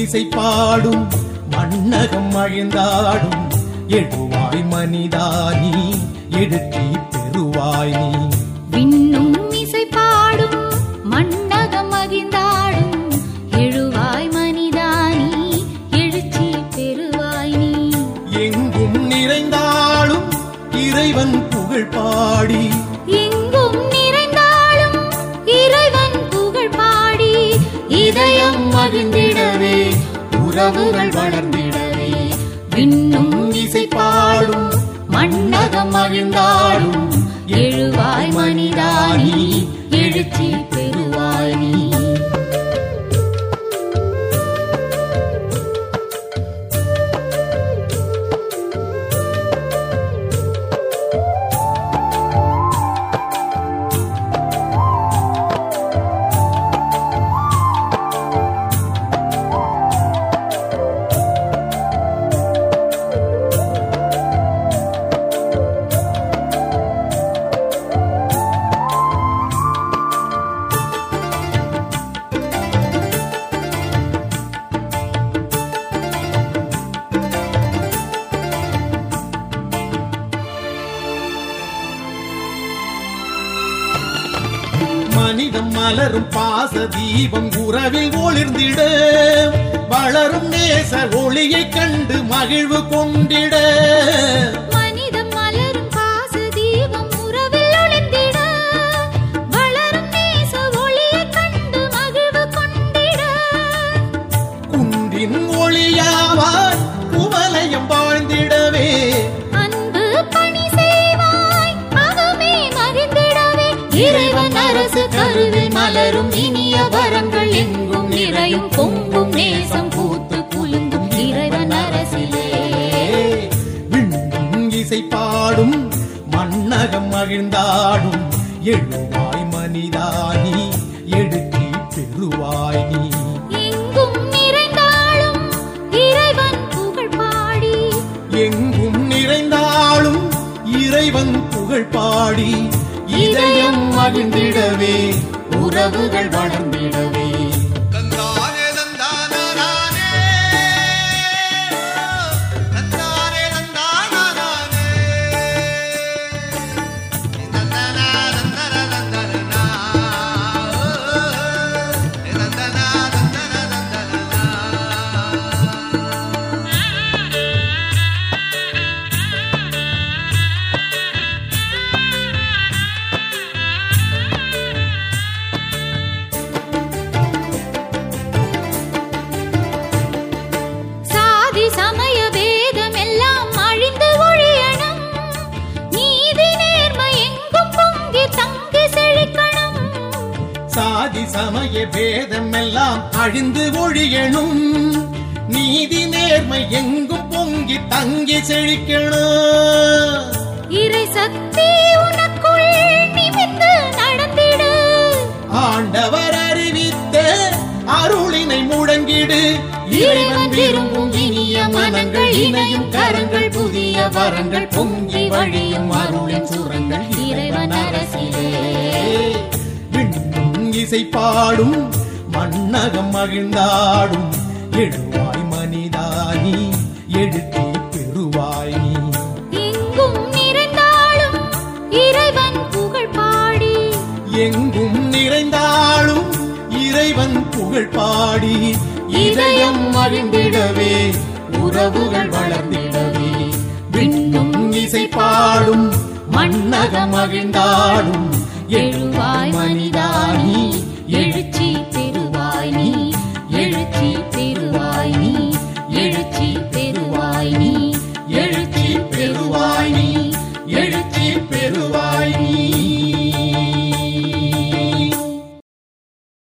இசை பாடும் மண்ணகம் மகிழ்ந்தாடும் எழுவாய் மனிதானி எடுத்தி பெறுவாய் நீ விண்ணும் இசை பாடும் மண்ணகம் மகிழ்ந்தாடும் எழுவாய் மனிதானி எழுச்சி பெறுவாய் நீ எங்கும் நிறைந்தாலும் இறைவன் புகழ் பாடி எங்கும் நிறைந்தாலும் இறைவன் புகழ் பாடி இதயம் மகிழ்ந்திடவே உறவுகள் வளர்ந்திடவே விண்ணும் இசை பாடும் மண்ணகம் மகிழ்ந்தாடும் எழுவாய் மனிதானி எழுச்சி பெறுவாய் நீ மனிதம் மலரும் பாச தீபம் உறவில் ஒளிர்ந்திட வளரும் நேச ஒளியை கண்டு மகிழ்வு கொண்டிட மனிதம் மலரும் பாச தீபம் உறவில் ஒளிந்திட வளரும் நேச ஒளியைக் கண்டு மகிழ்வு கொண்டிட குன்றின் ஒளியாவாய் குவலயம் வாழ்ந்திடவே அன்பு பணி செய்வாய் அகமே மகிழ்ந்திடவே இறைவன் அரசு கருவில் மலரும் இனிய வரங்கள் எங்கும் நிறையும் பொங்கும் நேசம் பூத்து குலுங்கும் இறைவன் அரசிலே விண்ணும் இசை பாடும் மண்ணகம் மகிழ்ந்தாடும் எழுவாய் மனிதானி எடுத்தி பெறுவாய் நீ எங்கும் நிறைந்தாலும் இறைவன் புகழ் பாடி எங்கும் நிறைந்தாலும் இறைவன் புகழ் பாடி இதயம் மகிழ்ந்திடவே உறவுகள் வளர்ந்திடவே தந்தானே தந்தானானே தந்தானே தந்தானானே தந்தனா தந்தனா தந்தனா தந்தனா தந்தனா தந்தனா சாதி சமய பேதம் எல்லாம் அழிந்து ஒழியணும் நீதி நேர்மை எங்கும் பொங்கி தங்கி செழிக்கணும் சாதி சமய பேதம் எல்லாம் அழிந்து ஒழியணும் நீதி நேர்மை எங்கும் பொங்கி தங்கி செழிக்கணும் இறை சக்தி உனக்குள் நிமிர்ந்து நடந்திடு ஆண்டவர் அறிவித்த அருளினை முழங்கிடு இறைவன் விரும்பும் இனிய மனங்கள் இணையும் கரங்கள் புதிய வரங்கள் பொங்கி வழியும் அருளின் சுரங்கள் இறைவன் அரசிலே விண்ணும் இசை பாடும் மண்ணகம் மகிழ்ந்தாடும் எழுவாய் மனிதானி எடுத்தி பெறுவாய் நீ எங்கும் நிறைந்தாலும் இறைவன் புகழ் பாடி எங்கும் நிறைந்தாலும் இறைவன் புகழ் பாடி இதயம் மகிழ்ந்திடவே உறவுகள் வளர்ந்திடவே விண்ணும் இசை பாடும் மண்ணகம் மகிழ்ந்தாடும் எழுவாய் மனிதானி